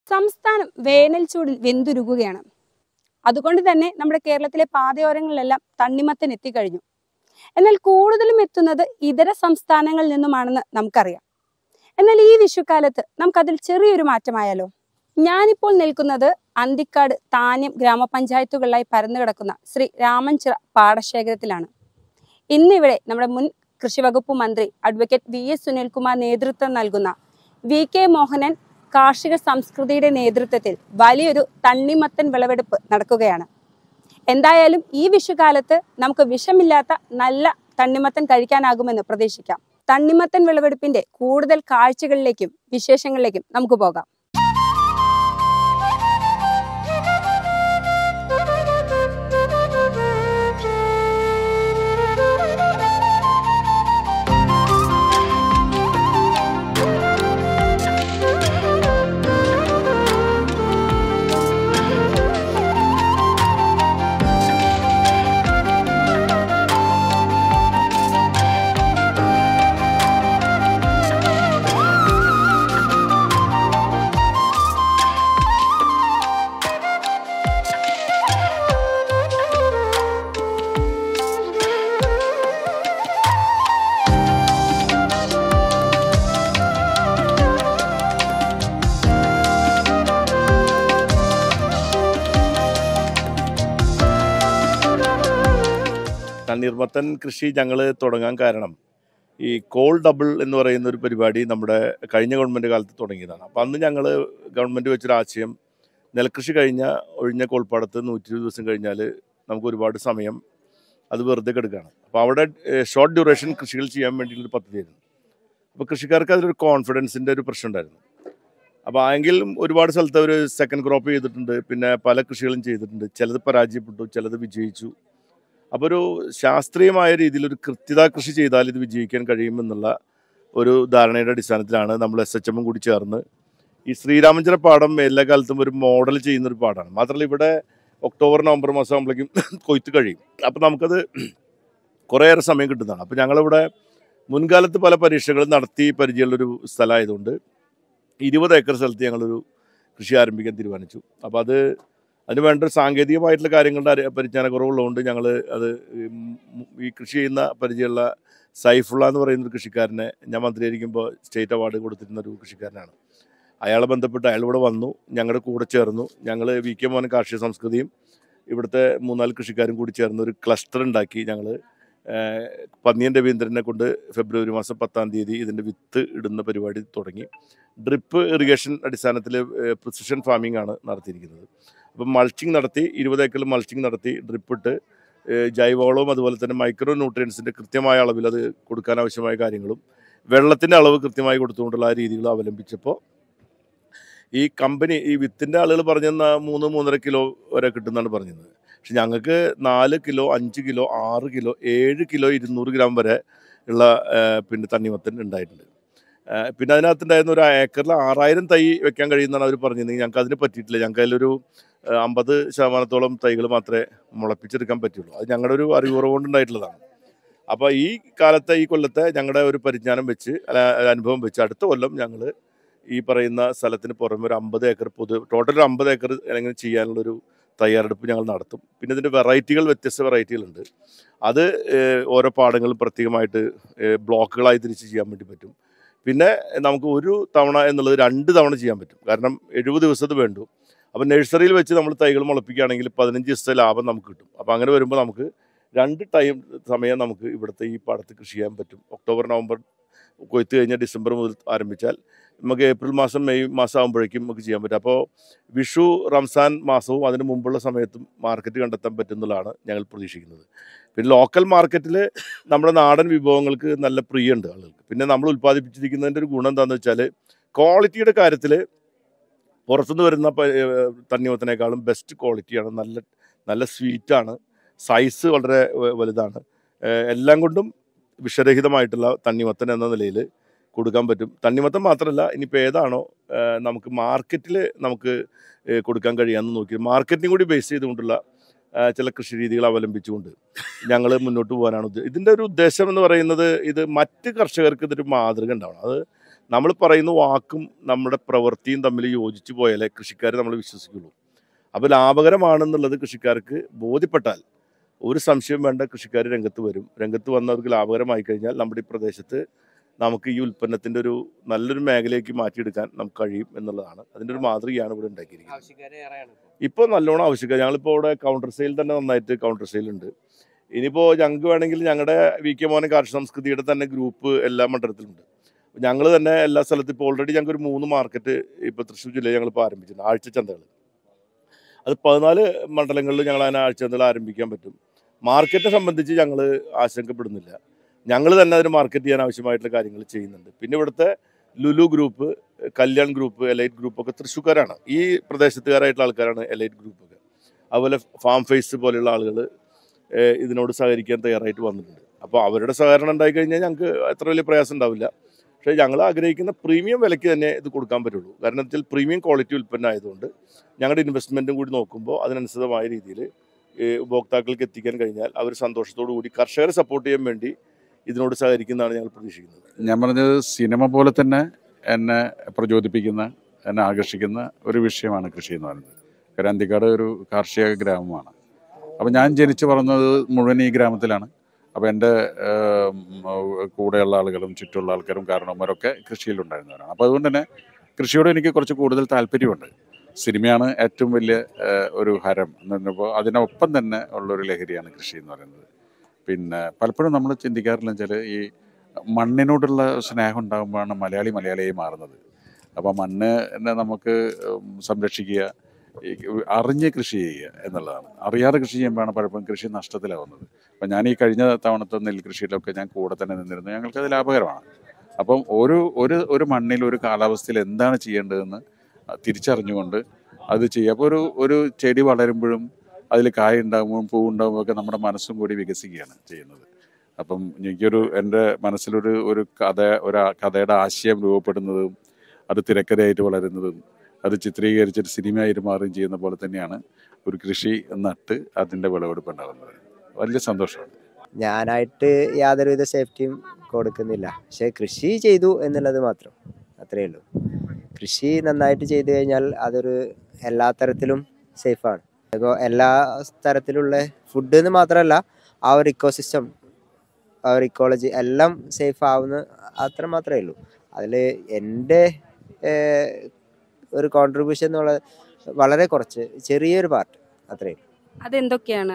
സംസ്ഥാനം വേനൽ ചൂടിൽ വെന്തുരുകുകയാണ് അതുകൊണ്ട് തന്നെ നമ്മുടെ കേരളത്തിലെ പാതയോരങ്ങളിലെല്ലാം തണ്ണിമത്തൻ എത്തിക്കഴിഞ്ഞു എന്നാൽ കൂടുതലും എത്തുന്നത് ഇതര സംസ്ഥാനങ്ങളിൽ നിന്നുമാണെന്ന് നമുക്കറിയാം എന്നാൽ ഈ വിഷുക്കാലത്ത് നമുക്കതിൽ ചെറിയൊരു മാറ്റമായാലോ ഞാനിപ്പോൾ നിൽക്കുന്നത് അന്തിക്കാട് താന്യം ഗ്രാമപഞ്ചായത്തുകളിലായി പരന്നു കിടക്കുന്ന ശ്രീ രാമൻചിറ പാടശേഖരത്തിലാണ് ഇന്നിവിടെ നമ്മുടെ മുൻ കൃഷിവകുപ്പ് മന്ത്രി അഡ്വക്കേറ്റ് വി എസ് സുനിൽകുമാർ നേതൃത്വം നൽകുന്ന വി കെ മോഹനൻ കാർഷിക സംസ്കൃതിയുടെ നേതൃത്വത്തിൽ വലിയൊരു തണ്ണിമത്തൻ വിളവെടുപ്പ് നടക്കുകയാണ് എന്തായാലും ഈ വിഷുകാലത്ത് നമുക്ക് വിഷമില്ലാത്ത നല്ല തണ്ണിമത്തൻ കഴിക്കാനാകുമെന്ന് പ്രതീക്ഷിക്കാം തണ്ണിമത്തൻ വിളവെടുപ്പിന്റെ കൂടുതൽ കാഴ്ചകളിലേക്കും വിശേഷങ്ങളിലേക്കും നമുക്ക് പോകാം തണ്ണീർമത്തൻ കൃഷി ഞങ്ങൾ തുടങ്ങാൻ കാരണം ഈ കോൾ ഡബിൾ എന്ന് പറയുന്ന ഒരു പരിപാടി നമ്മുടെ കഴിഞ്ഞ ഗവൺമെൻറ് കാലത്ത് തുടങ്ങിയതാണ് അപ്പോൾ അന്ന് ഞങ്ങൾ ഗവൺമെൻറ് വെച്ചൊരു ആശയം നെൽകൃഷി കഴിഞ്ഞ ഒഴിഞ്ഞ കോൾപ്പാടത്ത് നൂറ്റി ഇരുപത് ദിവസം കഴിഞ്ഞാൽ നമുക്ക് ഒരുപാട് സമയം അത് വെറുതെ കിടക്കുകയാണ് അപ്പോൾ അവിടെ ഷോർട്ട് ഡ്യൂറേഷൻ കൃഷികൾ ചെയ്യാൻ വേണ്ടിയിട്ടുള്ളൊരു പദ്ധതിയായിരുന്നു അപ്പോൾ കൃഷിക്കാർക്ക് അതിലൊരു കോൺഫിഡൻസിൻ്റെ ഒരു പ്രശ്നം ഉണ്ടായിരുന്നു അപ്പോൾ എങ്കിലും ഒരുപാട് സ്ഥലത്ത് അവർ സെക്കൻഡ് ക്രോപ്പ് ചെയ്തിട്ടുണ്ട് പിന്നെ പല കൃഷികളും ചെയ്തിട്ടുണ്ട് ചിലത് പരാജയപ്പെട്ടു ചിലത് വിജയിച്ചു അപ്പോൾ ഒരു ശാസ്ത്രീയമായ രീതിയിൽ ഒരു കൃത്യത കൃഷി ചെയ്താൽ ഇത് വിജയിക്കാൻ കഴിയുമെന്നുള്ള ഒരു ധാരണയുടെ അടിസ്ഥാനത്തിലാണ് നമ്മൾ എസ് എച്ച് എമ്മും കൂടി ചേർന്ന് ഈ ശ്രീരാമചന്ദ്ര പാടം എല്ലാ കാലത്തും ഒരു മോഡൽ ചെയ്യുന്ന ഒരു പാടാണ് മാത്രമല്ല ഇവിടെ ഒക്ടോബർ നവംബർ മാസം ആകുമ്പോഴേക്കും കൊയ്ത്ത് കഴിയും അപ്പോൾ നമുക്കത് കുറേയേറെ സമയം കിട്ടുന്നതാണ് അപ്പോൾ ഞങ്ങളിവിടെ മുൻകാലത്ത് പല പരീക്ഷകളും നടത്തി പരിചയമുള്ളൊരു സ്ഥലമായതുകൊണ്ട് ഇരുപത് ഏക്കർ സ്ഥലത്ത് ഞങ്ങളൊരു കൃഷി ആരംഭിക്കാൻ തീരുമാനിച്ചു അപ്പോൾ അത് അതിന് വേണ്ട ഒരു സാങ്കേതികമായിട്ടുള്ള കാര്യങ്ങളുടെ അറി- പരിജ്ഞാനക്കുറവുള്ളതുകൊണ്ട് ഞങ്ങൾ അത് ഈ മ് ഈ കൃഷി ചെയ്യുന്ന പരിചയമുള്ള സൈഫുള്ള എന്ന് പറയുന്ന ഒരു കൃഷിക്കാരനെ ഞാൻ മന്ത്രിയായിരിക്കുമ്പോൾ സ്റ്റേറ്റ് അവാർഡ് കൊടുത്തിരുന്ന ഒരു കൃഷിക്കാരനാണ് അയാളെ ബന്ധപ്പെട്ട് അയാൾ ഇവിടെ വന്നു ഞങ്ങളുടെ കൂടെ ചേർന്നു ഞങ്ങൾ വി കെ മോഹൻ കാർഷിക സംസ്കൃതിയും ഇവിടുത്തെ മൂന്നാല് കൃഷിക്കാരും കൂടി ചേർന്ന് ഒരു ക്ലസ്റ്റർ ഉണ്ടാക്കി ഞങ്ങൾ പന്നിയൻ രവീന്ദ്രനെ കൊണ്ട് ഫെബ്രുവരി മാസം പത്താം തീയതി ഇതിൻ്റെ വിത്ത് ഇടുന്ന പരിപാടി തുടങ്ങി ഡ്രിപ്പ് ഇറിഗേഷൻ അടിസ്ഥാനത്തിൽ പ്രിസിഷൻ ഫാമിംഗ് ആണ് നടത്തിയിരിക്കുന്നത് അപ്പം മൾച്ചിങ് നടത്തി ഇരുപത് ഏക്കറിൽ മൾച്ചിങ് നടത്തി ഡ്രിപ്പ് ഇട്ട് ഏഹ് ജൈവവളവും അതുപോലെ തന്നെ മൈക്രോ ന്യൂട്രിയൻസിൻ്റെ കൃത്യമായ അളവിൽ അത് കൊടുക്കാൻ ആവശ്യമായ കാര്യങ്ങളും വെള്ളത്തിൻ്റെ അളവ് കൃത്യമായി കൊടുത്തുകൊണ്ടുള്ള ആ രീതികൾ അവലംബിച്ചപ്പോൾ ഈ കമ്പനി ഈ വിത്തിൻ്റെ ആളുകൾ പറഞ്ഞെന്ന മൂന്ന് മൂന്നര കിലോ വരെ കിട്ടുമെന്നാണ് പറഞ്ഞത് പക്ഷെ ഞങ്ങൾക്ക് നാല് കിലോ അഞ്ച് കിലോ ആറ് കിലോ ഏഴ് കിലോ ഇരുന്നൂറ് ഗ്രാം വരെ ഉള്ള ഏഹ് പിന്നെ തണ്ണിമത്തൻ ഉണ്ടായിട്ടുണ്ട് ഏഹ് പിന്നെ അതിനകത്തുണ്ടായിരുന്ന ഒരു ഏക്കറിൽ ആറായിരം തൈ വെക്കാൻ കഴിയുമെന്നാണ് അവർ പറഞ്ഞിരുന്നെങ്കിൽ ഞങ്ങൾക്ക് അതിന് പറ്റിയിട്ടില്ല ഞങ്ങൾക്ക് അതിലൊരു ഏഹ് അമ്പത് ശതമാനത്തോളം തൈകൾ മാത്രമേ മുളപ്പിച്ചെടുക്കാൻ പറ്റുള്ളൂ അത് ഞങ്ങളുടെ ഒരു അറിവുറവ് കൊണ്ടുണ്ടായിട്ടുള്ളതാണ് അപ്പോൾ ഈ കാലത്തെ ഈ കൊല്ലത്തെ ഞങ്ങളുടെ ഒരു പരിജ്ഞാനം വെച്ച് അല്ല ഒരു അനുഭവം വെച്ച് അടുത്ത കൊല്ലം ഞങ്ങൾ ഈ പറയുന്ന സ്ഥലത്തിന് പുറമെ ഒരു അമ്പത് ഏക്കർ പൊതു ടോട്ടൽ ഒരു അമ്പത് ഏക്കർ അല്ലെങ്കിൽ ചെയ്യാനുള്ളൊരു തയ്യാറെടുപ്പ് ഞങ്ങൾ നടത്തും പിന്നെ ഇതിൻ്റെ വെറൈറ്റികൾ വ്യത്യസ്ത വെറൈറ്റികളുണ്ട് അത് ഏഹ് ഓരോ പാടങ്ങളും പ്രത്യേകമായിട്ട് ഏഹ് ബ്ലോക്കുകളായി തിരിച്ച് ചെയ്യാൻ വേണ്ടി പറ്റും പിന്നെ നമുക്ക് ഒരു തവണ എന്നുള്ളത് രണ്ട് തവണ ചെയ്യാൻ പറ്റും കാരണം എഴുപത് ദിവസത്തെ വേണ്ടു അപ്പോൾ നഴ്സറിയിൽ വെച്ച് നമ്മൾ തൈകൾ മുളപ്പിക്കുകയാണെങ്കിൽ പതിനഞ്ച് ദിവസത്തെ ലാഭം നമുക്ക് കിട്ടും അപ്പോൾ അങ്ങനെ വരുമ്പോൾ നമുക്ക് രണ്ട് ടൈം സമയം നമുക്ക് ഇവിടുത്തെ ഈ പാടത്ത് കൃഷി ചെയ്യാൻ പറ്റും ഒക്ടോബർ നവംബർ കൊയ്ത്ത് കഴിഞ്ഞാൽ ഡിസംബർ മുതൽ ആരംഭിച്ചാൽ നമുക്ക് ഏപ്രിൽ മാസം മെയ് മാസം ആകുമ്പോഴേക്കും നമുക്ക് ചെയ്യാൻ പറ്റും അപ്പോൾ വിഷു റംസാൻ മാസവും അതിന് മുമ്പുള്ള സമയത്തും മാർക്കറ്റ് കണ്ടെത്താൻ പറ്റുന്നതാണ് ഞങ്ങൾ പ്രതീക്ഷിക്കുന്നത് പിന്നെ ലോക്കൽ മാർക്കറ്റിൽ നമ്മുടെ നാടൻ വിഭവങ്ങൾക്ക് നല്ല പ്രിയുണ്ട് ആളുകൾക്ക് പിന്നെ നമ്മൾ ഉൽപ്പാദിപ്പിച്ചിരിക്കുന്നതിൻ്റെ ഒരു ഗുണം എന്താണെന്ന് വെച്ചാൽ ക്വാളിറ്റിയുടെ കാര്യത്തിൽ പുറത്തുനിന്ന് വരുന്ന പ- ഏഹ് തണ്ണിമത്തനേക്കാളും ബെസ്റ്റ് ക്വാളിറ്റിയാണ് നല്ല നല്ല സ്വീറ്റാണ് സൈസ് വളരെ വ- വലുതാണ് ഏഹ് എല്ലാം കൊണ്ടും വിഷരഹിതമായിട്ടുള്ള തണ്ണിമത്തൻ എന്ന നിലയിൽ കൊടുക്കാൻ പറ്റും തണ്ണിമത്തൻ മാത്രമല്ല ഇനിയിപ്പോൾ ഏതാണോ ഏഹ് നമുക്ക് മാർക്കറ്റിൽ നമുക്ക് ഏഹ് കൊടുക്കാൻ കഴിയാമെന്ന് നോക്കി മാർക്കറ്റിനും കൂടി ബേസ് ചെയ്തുകൊണ്ടുള്ള ഏഹ് ചില കൃഷി രീതികൾ അവലംബിച്ചുകൊണ്ട് ഞങ്ങൾ മുന്നോട്ട് പോകാനാണ് ഉദ്ദേശം ഇതിൻ്റെ ഒരു ഉദ്ദേശം എന്ന് പറയുന്നത് ഇത് മറ്റ് കർഷകർക്ക് ഇതൊരു മാതൃക ഉണ്ടാവണം അത് നമ്മൾ പറയുന്ന വാക്കും നമ്മുടെ പ്രവൃത്തിയും തമ്മിൽ യോജിച്ചു പോയാലേ കൃഷിക്കാർ നമ്മൾ വിശ്വസിക്കുള്ളൂ അപ്പോൾ ലാഭകരമാണെന്നുള്ളത് കൃഷിക്കാർക്ക് ബോധ്യപ്പെട്ടാൽ ഒരു സംശയം വേണ്ട കൃഷിക്കാർ രംഗത്ത് വരും രംഗത്ത് വന്ന് അവർക്ക് ലാഭകരമായി കഴിഞ്ഞാൽ നമ്മുടെ ഈ പ്രദേശത്ത് നമുക്ക് ഈ ഉൽപ്പന്നത്തിൻ്റെ ഒരു നല്ലൊരു മേഖലയ്ക്ക് മാറ്റിയെടുക്കാൻ നമുക്ക് കഴിയും എന്നുള്ളതാണ് അതിൻ്റെ ഒരു മാതൃകയാണ് ഇവിടെ ഉണ്ടാക്കിയിരിക്കുന്നത് ആവശ്യക്കാരെ ഏറെയാണ് ഇപ്പോൾ. ഇപ്പോൾ നല്ലോണം ആവശ്യക്കാർ ഞങ്ങളിപ്പോൾ ഇവിടെ കൗണ്ടർ സെയിൽ തന്നെ നന്നായിട്ട് കൗണ്ടർ സെയിൽ ഉണ്ട് ഇനിയിപ്പോൾ ഞങ്ങൾക്ക് വേണമെങ്കിൽ ഞങ്ങളുടെ വി കെ മോഹൻ കാർഷിക സംസ്കൃതിയുടെ തന്നെ ഗ്രൂപ്പ് എല്ലാ മണ്ഡലത്തിലുണ്ട് ഞങ്ങൾ തന്നെ എല്ലാ സ്ഥലത്തും ഇപ്പോൾ ഓൾറെഡി ഞങ്ങൾക്ക് ഒരു മൂന്ന് മാർക്കറ്റ് ഇപ്പോൾ തൃശ്ശൂർ ജില്ലയിൽ ഞങ്ങളിപ്പോൾ ആരംഭിച്ചിട്ടുണ്ട് ആഴ്ച ചന്തകൾ അത് പതിനാല് മണ്ഡലങ്ങളിൽ ഞങ്ങൾ അതിനെ ആഴ്ച ചന്തകൾ ആരംഭിക്കാൻ പറ്റും മാർക്കറ്റിനെ സംബന്ധിച്ച് ഞങ്ങൾ ആശങ്കപ്പെടുന്നില്ല ഞങ്ങൾ തന്നെ അതിന് മാർക്കറ്റ് ചെയ്യാൻ ആവശ്യമായിട്ടുള്ള കാര്യങ്ങൾ ചെയ്യുന്നുണ്ട് പിന്നെ ഇവിടുത്തെ Lulu group Kalyan group Elite ഗ്രൂപ്പൊക്കെ തൃശ്ശൂർക്കാരാണ് ഈ പ്രദേശത്തുകാരായിട്ടുള്ള ആൾക്കാരാണ് എലൈറ്റ് ഗ്രൂപ്പൊക്കെ അതുപോലെ ഫാം ഫേസ് പോലെയുള്ള ആളുകൾ ഇതിനോട് സഹകരിക്കാൻ തയ്യാറായിട്ട് വന്നിട്ടുണ്ട് അപ്പോൾ അവരുടെ സഹകരണം ഉണ്ടായി കഴിഞ്ഞാൽ ഞങ്ങൾക്ക് അത്ര വലിയ പ്രയാസം ഉണ്ടാവില്ല പക്ഷേ ഞങ്ങൾ ആഗ്രഹിക്കുന്ന പ്രീമിയം വിലയ്ക്ക് തന്നെ ഇത് കൊടുക്കാൻ പറ്റുള്ളൂ കാരണം വെച്ചാൽ പ്രീമിയം ക്വാളിറ്റി ഉൽപ്പന്നം ആയതുകൊണ്ട് ഞങ്ങളുടെ ഇൻവെസ്റ്റ്മെൻറ്റും കൂടി നോക്കുമ്പോൾ അതിനനുസൃതമായ രീതിയിൽ ഉപഭോക്താക്കൾക്ക് എത്തിക്കാൻ കഴിഞ്ഞാൽ അവർ സന്തോഷത്തോടു കൂടി കർഷകരെ സപ്പോർട്ട് ചെയ്യാൻ വേണ്ടി ഇതിനോട് സഹകരിക്കുന്നതാണ് ഞങ്ങൾ പ്രതീക്ഷിക്കുന്നത് ഞാൻ പറഞ്ഞത് സിനിമ പോലെ തന്നെ എന്നെ പ്രചോദിപ്പിക്കുന്ന എന്നെ ആകർഷിക്കുന്ന ഒരു വിഷയമാണ് കൃഷി എന്ന് പറയുന്നത് കാരണം അന്തിക്കാട് ഒരു കാർഷിക ഗ്രാമമാണ് അപ്പോൾ ഞാൻ ജനിച്ചു വളർന്നത് മുഴുവൻ ഈ ഗ്രാമത്തിലാണ് അപ്പോൾ എൻ്റെ ഏം, കൂടെയുള്ള ആളുകളും ചുറ്റുമുള്ള ആൾക്കാരും കാരണവന്മാരൊക്കെ കൃഷിയിലുണ്ടായിരുന്നവരാണ് അപ്പോൾ അതുകൊണ്ട് തന്നെ കൃഷിയോട് എനിക്ക് കുറച്ച് കൂടുതൽ താല്പര്യമുണ്ട് സിനിമയാണ് ഏറ്റവും വലിയ ഏഹ്, ഒരു ഹരം എന്ന് പറഞ്ഞപ്പോൾ അതിനൊപ്പം തന്നെ ഉള്ളൊരു ലഹരിയാണ് കൃഷി എന്ന് പറയുന്നത് പിന്നെ പലപ്പോഴും നമ്മൾ ചിന്തിക്കാറില്ല വെച്ചാൽ ഈ മണ്ണിനോടുള്ള സ്നേഹം ഉണ്ടാകുമ്പോഴാണ് മലയാളി മലയാളിയായി മാറുന്നത് അപ്പോൾ മണ്ണിനെ നമുക്ക് ഉം, സംരക്ഷിക്കുക ഈ അറിഞ്ഞ് കൃഷി ചെയ്യുക എന്നുള്ളതാണ് അറിയാതെ കൃഷി ചെയ്യുമ്പോഴാണ് പലപ്പോഴും കൃഷി നഷ്ടത്തിലാവുന്നത് അപ്പം ഞാൻ ഈ കഴിഞ്ഞ തവണത്തെ നെൽകൃഷിയിലൊക്കെ ഞാൻ കൂടെ തന്നെ നിന്നിരുന്നു ഞങ്ങൾക്കത് ലാഭകരമാണ് അപ്പം ഒരു ഒരു ഒരു മണ്ണിൽ ഒരു കാലാവസ്ഥയിൽ എന്താണ് ചെയ്യേണ്ടതെന്ന് തിരിച്ചറിഞ്ഞുകൊണ്ട് അത് ചെയ്യുക അപ്പോൾ ഒരു ഒരു ചെടി വളരുമ്പോഴും അതിൽ കായ ഉണ്ടാകുമ്പോഴും പൂ ഉണ്ടാകുമ്പോൾ ഒക്കെ നമ്മുടെ മനസ്സും കൂടി വികസിക്കുകയാണ് ചെയ്യുന്നത് അപ്പം എനിക്കൊരു എൻ്റെ മനസ്സിലൊരു ഒരു കഥ ഒരു ആ- കഥയുടെ ആശയം രൂപപ്പെടുന്നതും അത് തിരക്കഥയായിട്ട് വളരുന്നതും അത് ചിത്രീകരിച്ചിട്ട് സിനിമയായിട്ട് മാറുകയും ചെയ്യുന്ന പോലെ തന്നെയാണ് ഒരു കൃഷി നട്ട് അതിൻ്റെ വിളവെടുപ്പ് ഉണ്ടാകുന്നത് വലിയ സന്തോഷമാണ് ഞാനായിട്ട് യാതൊരുവിധ സേഫ്റ്റിയും കൊടുക്കുന്നില്ല പക്ഷെ കൃഷി ചെയ്തു എന്നുള്ളത് മാത്രം അത്രയേ ഉള്ളൂ കൃഷി നന്നായിട്ട് ചെയ്തു കഴിഞ്ഞാൽ അതൊരു എല്ലാ തരത്തിലും സേഫാണ് ഇപ്പോൾ എല്ലാ തരത്തിലുള്ള ഫുഡ് എന്ന് മാത്രമല്ല ആ ഒരു ഇക്കോസിസ്റ്റം ആ ഒരു ഇക്കോളജി എല്ലാം സേഫ് ആവുന്ന അത്ര മാത്രമേ ഉള്ളൂ അതിൽ എൻ്റെ ഏഹ്, ഒരു കോൺട്രിബ്യൂഷൻ എന്നുള്ള വളരെ കുറച്ച് ചെറിയൊരു പാർട്ട് അത്രയും അതെന്തൊക്കെയാണ്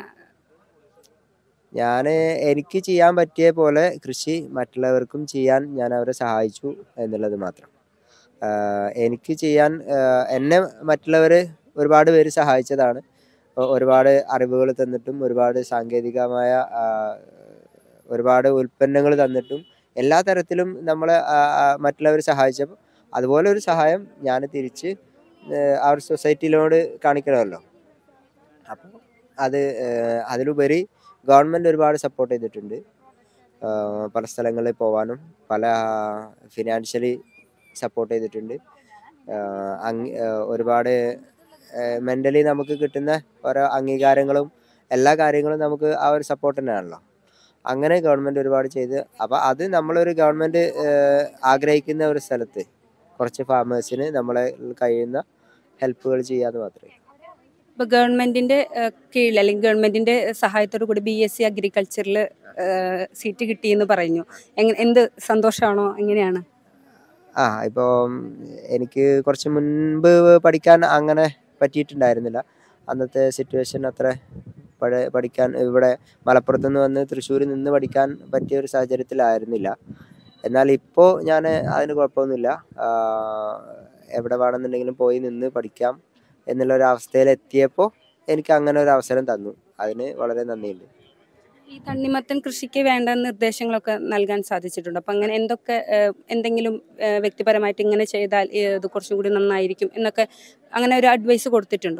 ഞാൻ എനിക്ക് ചെയ്യാൻ പറ്റിയ പോലെ കൃഷി മറ്റുള്ളവർക്കും ചെയ്യാൻ ഞാൻ അവരെ സഹായിച്ചു എന്നുള്ളത് മാത്രം ആഹ് എനിക്ക് ചെയ്യാൻ ആഹ് എന്നെ മറ്റുള്ളവർ ഒരുപാട് പേര് സഹായിച്ചതാണ് ഒ- ഒരുപാട് അറിവുകൾ തന്നിട്ടും ഒരുപാട് സാങ്കേതികമായ ആഹ് ഒരുപാട് ഉൽപ്പന്നങ്ങൾ തന്നിട്ടും എല്ലാ തരത്തിലും നമ്മളെ മറ്റുള്ളവർ സഹായിച്ചപ്പോൾ അതുപോലെ ഒരു സഹായം ഞാൻ തിരിച്ച് ആഹ് ആ ഒരു സൊസൈറ്റിയിലോട് കാണിക്കണമല്ലോ അപ്പോൾ അത് ആഹ് അതിലുപരി ഗവൺമെൻറ് ഒരുപാട് സപ്പോർട്ട് ചെയ്തിട്ടുണ്ട് ആഹ് പല സ്ഥലങ്ങളിൽ പോകാനും പല ഫിനാൻഷ്യലി സപ്പോർട്ട് ചെയ്തിട്ടുണ്ട് ആഹ് അങ് ആഹ് ഒരുപാട് മെൻ്റലി നമുക്ക് കിട്ടുന്ന ഓരോ അംഗീകാരങ്ങളും എല്ലാ കാര്യങ്ങളും നമുക്ക് ആ ഒരു സപ്പോർട്ട് തന്നെയാണല്ലോ അങ്ങനെ ഗവൺമെൻറ് ഒരുപാട് ചെയ്ത് അപ്പോൾ അത് നമ്മളൊരു ഗവൺമെൻറ് ആഗ്രഹിക്കുന്ന ഒരു സ്ഥലത്ത് കുറച്ച് ഫാമേഴ്സിന് നമ്മളെ കഴിയുന്ന ഹെൽപ്പുകൾ ചെയ്യാന്ന് മാത്രമേ ഇപ്പൊ ഗവൺമെന്റിന്റെ ഏഹ്, കീഴിൽ അല്ലെങ്കിൽ ഗവൺമെന്റിന്റെ സഹായത്തോടു കൂടി ബി എസ് സി അഗ്രികൾച്ചറിൽ സീറ്റ് കിട്ടിയെന്ന് പറഞ്ഞു എങ്ങനെ എന്ത് സന്തോഷമാണോ എങ്ങനെയാണ് ആ ഇപ്പോൾ എനിക്ക് കുറച്ച് മുൻപ് പഠിക്കാൻ അങ്ങനെ പറ്റിയിട്ടുണ്ടായിരുന്നില്ല അന്നത്തെ സിറ്റുവേഷൻ അത്ര പഴ പഠിക്കാൻ ഇവിടെ മലപ്പുറത്ത് നിന്ന് വന്ന് തൃശ്ശൂരിൽ നിന്ന് പഠിക്കാൻ പറ്റിയ ഒരു സാഹചര്യത്തിലായിരുന്നില്ല എന്നാൽ ഇപ്പോൾ ഞാൻ അതിന് കുഴപ്പമൊന്നുമില്ല ആ, എവിടെ വേണമെന്നുണ്ടെങ്കിലും പോയി നിന്ന് പഠിക്കാം എന്നുള്ള ഒരു അവസ്ഥയിലെത്തിയപ്പോൾ എനിക്ക് അങ്ങനെ ഒരു അവസരം തന്നു അതിന് വളരെ നന്ദിയുണ്ട് ഈ തണ്ണിമത്തൻ കൃഷിക്ക് വേണ്ട നിർദ്ദേശങ്ങളൊക്കെ നൽകാൻ സാധിച്ചിട്ടുണ്ട് അപ്പം അങ്ങനെ എന്തൊക്കെ ഏഹ്, എന്തെങ്കിലും ഏഹ്, വ്യക്തിപരമായിട്ട് ഇങ്ങനെ ചെയ്താൽ ഏഹ്, ഇത് കുറച്ചും കൂടി നന്നായിരിക്കും എന്നൊക്കെ അങ്ങനെ ഒരു അഡ്വൈസ് കൊടുത്തിട്ടുണ്ടോ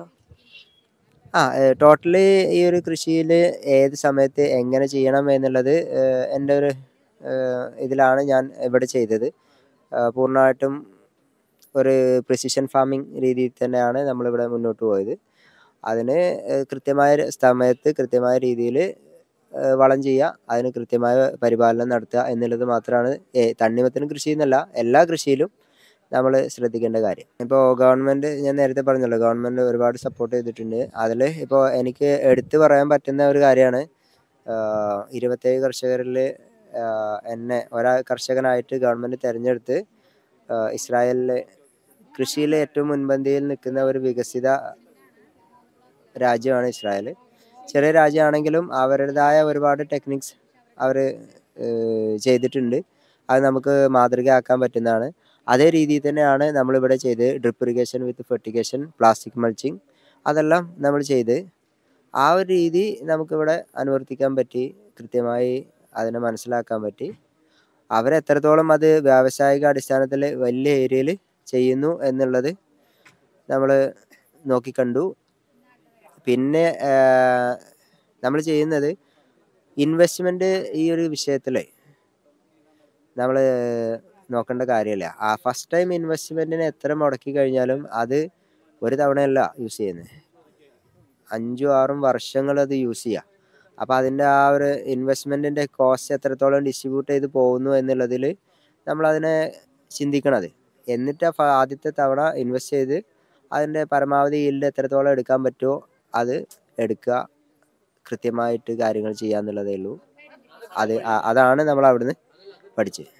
ആ ടോട്ടലി ഈ ഒരു കൃഷിയിൽ ഏത് സമയത്ത് എങ്ങനെ ചെയ്യണം എന്നുള്ളത് ഏഹ്, എൻ്റെ ഒരു ഏഹ്, ഇതിലാണ് ഞാൻ ഇവിടെ ചെയ്തത് ഏഹ്, പൂർണ്ണമായിട്ടും ഒരു പ്രിസിഷൻ ഫാമിംഗ് രീതിയിൽ തന്നെയാണ് നമ്മളിവിടെ മുന്നോട്ട് പോയത് അതിന് ഏഹ്, കൃത്യമായ ഒരു സമയത്ത് കൃത്യമായ രീതിയിൽ ഏഹ് വളം ചെയ്യുക അതിന് കൃത്യമായ പരിപാലനം നടത്തുക എന്നുള്ളത് മാത്രമാണ് ഏ- തണ്ണിമത്തനും കൃഷി എന്നല്ല എല്ലാ കൃഷിയിലും നമ്മൾ ശ്രദ്ധിക്കേണ്ട കാര്യം ഇപ്പോൾ ഗവൺമെൻറ് ഞാൻ നേരത്തെ പറഞ്ഞല്ലോ ഗവൺമെൻറ് ഒരുപാട് സപ്പോർട്ട് ചെയ്തിട്ടുണ്ട് അതിൽ ഇപ്പോൾ എനിക്ക് എടുത്തു പറയാൻ പറ്റുന്ന ഒരു കാര്യമാണ് ഇരുപത്തേഴ് കർഷകരിൽ എന്നെ ഒരാ കർഷകനായിട്ട് ഗവൺമെൻറ് തിരഞ്ഞെടുത്ത് ആഹ് ഇസ്രായേലിലെ കൃഷിയിലെ ഏറ്റവും മുൻപന്തിയിൽ നിൽക്കുന്ന ഒരു വികസിത രാജ്യമാണ് ഇസ്രായേൽ ചെറിയ രാജ്യമാണെങ്കിലും അവരുടേതായ ഒരുപാട് ടെക്നിക്സ് അവർ ചെയ്തിട്ടുണ്ട് അത് നമുക്ക് മാതൃകയാക്കാൻ പറ്റുന്നതാണ് അതേ രീതിയിൽ തന്നെയാണ് നമ്മളിവിടെ ചെയ്ത് drip irrigation with fertigation plastic mulching അതെല്ലാം നമ്മൾ ചെയ്ത് ആ ഒരു രീതി നമുക്കിവിടെ അനുവർത്തിക്കാൻ പറ്റി കൃത്യമായി അതിനെ മനസ്സിലാക്കാൻ പറ്റി അവരെത്രത്തോളം അത് വ്യാവസായിക അടിസ്ഥാനത്തിൽ വലിയ ഏരിയയിൽ ചെയ്യുന്നു എന്നുള്ളത് നമ്മൾ നോക്കിക്കണ്ടു പിന്നെ നമ്മൾ ചെയ്യുന്നത് ഇൻവെസ്റ്റ്മെൻറ്റ് ഈ ഒരു വിഷയത്തിൽ നമ്മൾ നോക്കേണ്ട കാര്യമില്ല ആ ഫസ്റ്റ് ടൈം ഇൻവെസ്റ്റ്മെൻറ്റിന് എത്ര മുടക്കി കഴിഞ്ഞാലും അത് ഒരു തവണയല്ല യൂസ് ചെയ്യുന്നത് അഞ്ചും ആറും വർഷങ്ങൾ അത് യൂസ് ചെയ്യുക അപ്പോൾ അതിൻ്റെ ആ ഒരു ഇൻവെസ്റ്റ്മെൻറ്റിൻ്റെ കോസ്റ്റ് എത്രത്തോളം ഡിസ്ട്രിബ്യൂട്ട് ചെയ്ത് പോകുന്നു എന്നുള്ളതിൽ നമ്മളതിനെ ചിന്തിക്കണത് എന്നിട്ട് ആ ഫ- ആദ്യത്തെ തവണ ഇൻവെസ്റ്റ് ചെയ്ത് അതിൻ്റെ പരമാവധി ഈൽഡ് എത്രത്തോളം എടുക്കാൻ പറ്റുമോ അത് എടുക്കുക കൃത്യമായിട്ട് കാര്യങ്ങൾ ചെയ്യുക എന്നുള്ളതേ ഉള്ളൂ അത് ആ- അതാണ് നമ്മൾ അവിടുന്ന് പഠിച്ചത്